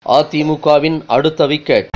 அதிமுகவின் அடுத்த விக்கெட்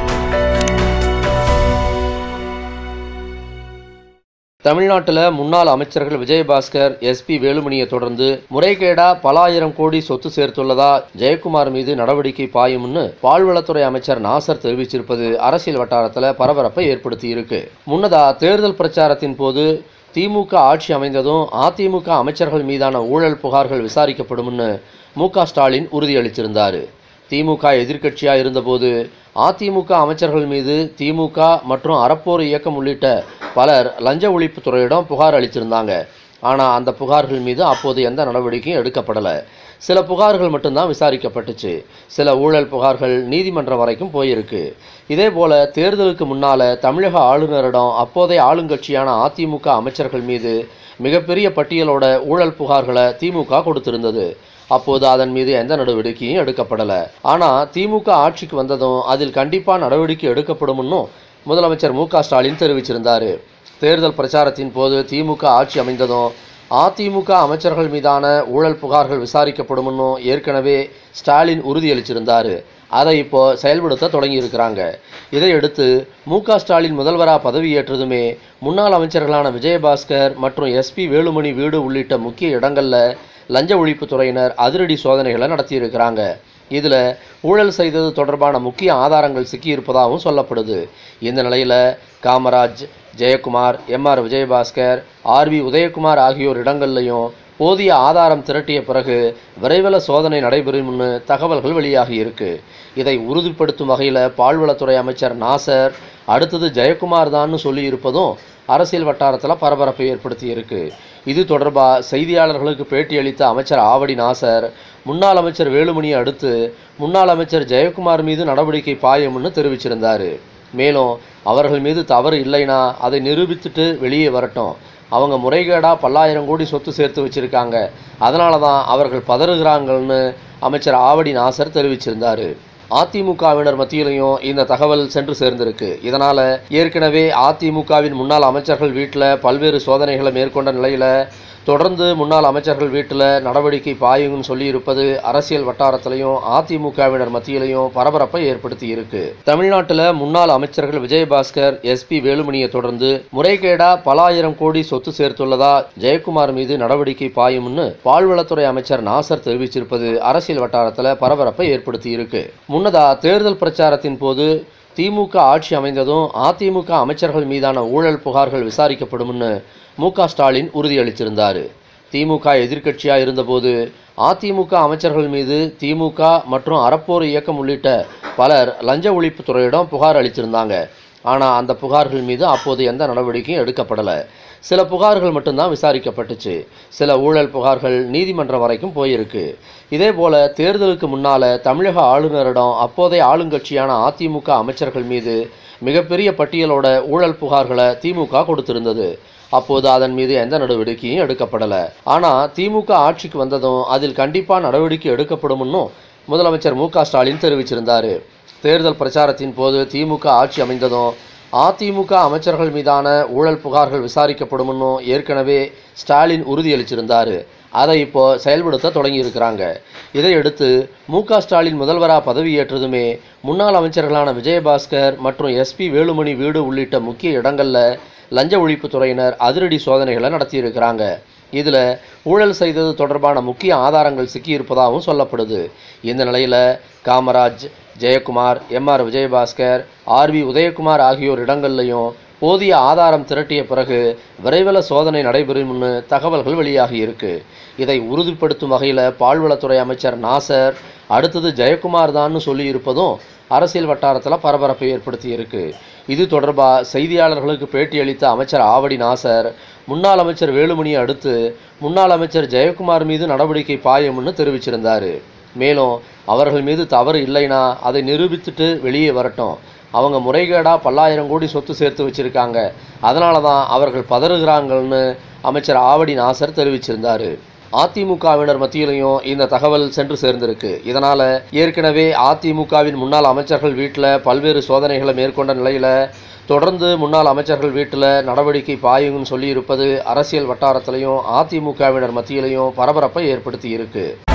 தமிழ்நாட்டில் முன்னாள் அமைச்சர்கள் விஜயபாஸ்கர் எஸ்பி வேலுமணியை தொடர்ந்து முறைகேடா பல ஆயிரம் கோடி சொத்து சேர்த்துள்ளதா ஜெயக்குமார் மீது நடவடிக்கை பாயும்னு பால்வளத்துறை அமைச்சர் நாசர் தெரிவிச்சிருப்பது அரசியல் வட்டாரத்தில் பரபரப்பை ஏற்படுத்தி இருக்கு முன்னதா தேர்தல் பிரச்சாரத்தின் போது திமுக ஆட்சி அமைந்ததும் அதிமுக அமைச்சர்கள் மீதான ஊழல் புகார்கள் விசாரிக்கப்படும்னு மு க ஸ்டாலின் உறுதியளித்திருந்தார் திமுக எதிர்க்கட்சியாக இருந்தபோது அதிமுக அமைச்சர்கள் மீது திமுக மற்றும் அறப்போர் இயக்கம் உள்ளிட்ட பலர் லஞ்ச ஒழிப்புத்துறையிடம் புகார் அளித்திருந்தாங்க ஆனால் அந்த புகார்கள் மீது அப்போது எந்த நடவடிக்கையும் எடுக்கப்படலை சில புகார்கள் மட்டும்தான் விசாரிக்கப்பட்டுச்சு சில ஊழல் புகார்கள் நீதிமன்றம் வரைக்கும் போயிருக்கு இதே போல தேர்தலுக்கு முன்னால தமிழக ஆளுநரிடம் அப்போதைய ஆளுங்கட்சியான அதிமுக அமைச்சர்கள் மீது மிகப்பெரிய பட்டியலோட ஊழல் புகார்களை திமுக கொடுத்திருந்தது அப்போது அதன் மீது எந்த நடவடிக்கையும் எடுக்கப்படலை ஆனால் திமுக ஆட்சிக்கு வந்ததும் அதில் கண்டிப்பாக நடவடிக்கை எடுக்கப்படும்னும் முதலமைச்சர் மு க ஸ்டாலின் தெரிவிச்சிருந்தார் தேர்தல் பிரச்சாரத்தின் போது திமுக ஆட்சி அமைந்ததும் அதிமுக அமைச்சர்கள் மீதான ஊழல் புகார்கள் விசாரிக்கப்படும்னு ஏற்கனவே ஸ்டாலின் உறுதியளிச்சிருந்தார் அதை இப்போ செயல்படுத்த தொடங்கி இருக்கிறாங்க இதையடுத்து மு க ஸ்டாலின் முதல்வராக பதவியேற்றதுமே முன்னாள் அமைச்சர்களான விஜயபாஸ்கர் மற்றும் எஸ்பி வேலுமணி வீடு உள்ளிட்ட முக்கிய இடங்கள்ல லஞ்ச ஒழிப்புத்துறையினர் அதிரடி சோதனைகளை நடத்தியிருக்கிறாங்க இதில் ஊழல் செய்தது தொடர்பான முக்கிய ஆதாரங்கள் சிக்கியிருப்பதாகவும் சொல்லப்படுது இந்த நிலையில் காமராஜ் ஜெயக்குமார் எம்ஆர் விஜயபாஸ்கர் ஆர்வி உதயகுமார் ஆகியோர் இடங்கள்லையும் போதிய ஆதாரம் திரட்டிய பிறகு விரைவில் சோதனை நடைபெறும்னு தகவல்கள் வெளியாகி இருக்கு இதை உறுதிப்படுத்தும் வகையில் பால்வளத்துறை அமைச்சர் நாசர் அடுத்தது ஜெயக்குமார் தான்னு சொல்லி இருப்பதும் அரசியல் வட்டாரத்தில் பரபரப்பை ஏற்படுத்தி இருக்கு இது தொடர்பாக செய்தியாளர்களுக்கு பேட்டியளித்த அமைச்சர் ஆவடி நாசர் முன்னாள் அமைச்சர் வேலுமணியை அடுத்து முன்னாள் அமைச்சர் ஜெயக்குமார் மீது நடவடிக்கை பாயும்னு தெரிவிச்சிருந்தார் மேலும் அவர்கள் மீது தவறு இல்லைனா அதை நிரூபித்துட்டு வெளியே வரட்டும் அவங்க முறைகேடாக பல்லாயிரம் கோடி சொத்து சேர்த்து வச்சிருக்காங்க அதனால தான் அவர்கள் பதறுகிறாங்கன்னு அமைச்சர் ஆவடி நாசர் தெரிவிச்சிருந்தார் அதிமுகவினர் மத்தியிலையும் இந்த தகவல் சென்று சேர்ந்திருக்கு இதனால ஏற்கனவே அதிமுகவின் முன்னாள் அமைச்சர்கள் வீட்டில் பல்வேறு சோதனைகளை மேற்கொண்ட நிலையில தொடர்ந்து முன்னாள் அமைச்சர்கள் வீட்டில் நடவடிக்கை பாயுங்கன்னு சொல்லியிருப்பது அரசியல் வட்டாரத்திலையும் அதிமுகவினர் மத்தியிலையும் பரபரப்பை ஏற்படுத்தி இருக்கு தமிழ்நாட்டில் முன்னாள் அமைச்சர்கள் விஜயபாஸ்கர் எஸ்பி வேலுமணியை தொடர்ந்து முறைகேடா பல ஆயிரம் கோடி சொத்து சேர்த்துள்ளதா ஜெயக்குமார் மீது நடவடிக்கை பாயும்னு பால்வளத்துறை அமைச்சர் நாசர் தெரிவிச்சிருப்பது அரசியல் வட்டாரத்தில் பரபரப்பை ஏற்படுத்தி இருக்கு முன்னதா தேர்தல் பிரச்சாரத்தின் போது திமுக ஆட்சி அமைந்ததும் அதிமுக அமைச்சர்கள் மீதான ஊழல் புகார்கள் விசாரிக்கப்படும்னு மு க ஸ்டாலின் உறுதியளித்திருந்தார் திமுக எதிர்க்கட்சியாக இருந்தபோது அதிமுக அமைச்சர்கள் மீது திமுக மற்றும் அறப்போர் இயக்கம் உள்ளிட்ட பலர் லஞ்ச ஒழிப்புத்துறையிடம் புகார் அளித்திருந்தாங்க ஆனால் அந்த புகார்கள் மீது அப்போது எந்த நடவடிக்கையும் எடுக்கப்படலை சில புகார்கள் மட்டும்தான் விசாரிக்கப்பட்டுச்சு சில ஊழல் புகார்கள் நீதிமன்றம் வரைக்கும் போயிருக்கு இதே போல தேர்தலுக்கு முன்னால தமிழக ஆளுநரிடம் அப்போதைய ஆளுங்கட்சியான அதிமுக அமைச்சர்கள் மீது மிகப்பெரிய பட்டியலோட ஊழல் புகார்களை திமுக கொடுத்திருந்தது அப்போது அதன் மீது எந்த நடவடிக்கையும் எடுக்கப்படலை ஆனால் திமுக ஆட்சிக்கு வந்ததும் அதில் கண்டிப்பாக நடவடிக்கை எடுக்கப்படும்னு முதலமைச்சர் மு க ஸ்டாலின் தெரிவிச்சிருந்தார் தேர்தல் பிரச்சாரத்தின் போது திமுக ஆட்சி அமைந்ததும் அதிமுக அமைச்சர்கள் மீதான ஊழல் புகார்கள் விசாரிக்கப்படும்னு ஏற்கனவே ஸ்டாலின் உறுதியளிச்சிருந்தார் அதை இப்போ செயல்படுத்த தொடங்கி இருக்கிறாங்க இதையடுத்து மு க ஸ்டாலின் முதல்வராக பதவியேற்றதுமே முன்னாள் அமைச்சர்களான விஜயபாஸ்கர் மற்றும் எஸ்பி வேலுமணி வீடு உள்ளிட்ட முக்கிய இடங்கள்ல லஞ்ச ஒழிப்புத்துறையினர் அதிரடி சோதனைகளை நடத்தியிருக்கிறாங்க இதில் ஊழல் செய்தது தொடர்பான முக்கிய ஆதாரங்கள் சிக்கியிருப்பதாகவும் சொல்லப்படுது இந்த நிலையில் காமராஜ் ஜெயக்குமார் எம்ஆர் விஜயபாஸ்கர் ஆர்வி உதயகுமார் ஆகியோர் இடங்கள்லையும் போதிய ஆதாரம் திரட்டிய பிறகு விரைவில் சோதனை நடைபெறும்னு தகவல்கள் வெளியாகி இருக்கு இதை உறுதிப்படுத்தும் வகையில் பால்வளத்துறை அமைச்சர் நாசர் அடுத்தது ஜெயக்குமார் தான்னு சொல்லி இருப்பதும் அரசியல் வட்டாரத்தில் பரபரப்பை ஏற்படுத்தி இருக்கு இது தொடர்பாக செய்தியாளர்களுக்கு பேட்டியளித்த அமைச்சர் ஆவடி நாசர் முன்னாள் அமைச்சர் வேலுமணியை அடுத்து முன்னாள் அமைச்சர் ஜெயக்குமார் மீது நடவடிக்கை பாயும்னு தெரிவிச்சிருந்தார் மேலும் அவர்கள் மீது தவறு இல்லைனா அதை நிரூபித்துட்டு வெளியே வரட்டும் அவங்க முறைகேடாக பல்லாயிரம் கோடி சொத்து சேர்த்து வச்சிருக்காங்க அதனால தான் அவர்கள் பதறுகிறாங்கன்னு அமைச்சர் ஆவடி நாசர் தெரிவிச்சிருந்தார் அதிமுகவினர் மத்தியிலையும் இந்த தகவல் சென்று சேர்ந்திருக்கு இதனால ஏற்கனவே அதிமுகவின் முன்னாள் அமைச்சர்கள் வீட்டில் பல்வேறு சோதனைகளை மேற்கொண்ட நிலையில தொடர்ந்து முன்னாள் அமைச்சர்கள் வீட்டில் நடவடிக்கை பாயுங்கன்னு சொல்லியிருப்பது அரசியல் வட்டாரத்திலையும் அதிமுகவினர் மத்தியிலையும் பரபரப்பை ஏற்படுத்தி இருக்கு